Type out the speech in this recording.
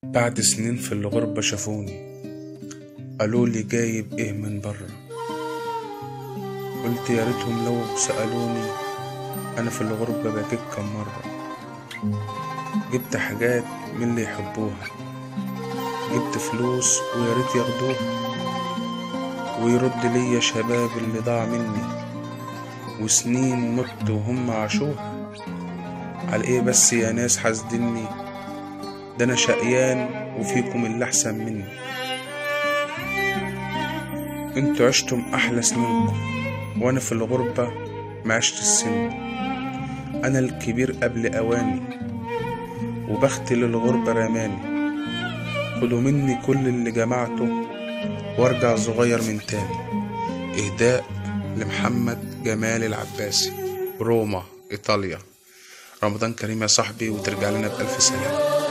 بعد سنين في الغربة شافوني قالوا لي جايب ايه من بره قلت يا ريتهم لو سألوني انا في الغربة بكيت كم مرة جبت حاجات من اللي يحبوها جبت فلوس ويا ريت ياخدوها ويرد ليا شباب اللي ضاع مني وسنين مت وهم عاشوها على ايه بس يا ناس حاسدني ده انا شقيان وفيكم اللي احسن مني انتوا عشتم احلى سنينكم وانا في الغربة ما عشت السن انا الكبير قبل اواني وبختي للغربة رماني خدوا مني كل اللي جمعته وارجع صغير من تاني اهداء لمحمد جمال العباسي روما ايطاليا رمضان كريم يا صاحبي وترجع لنا بألف سلامة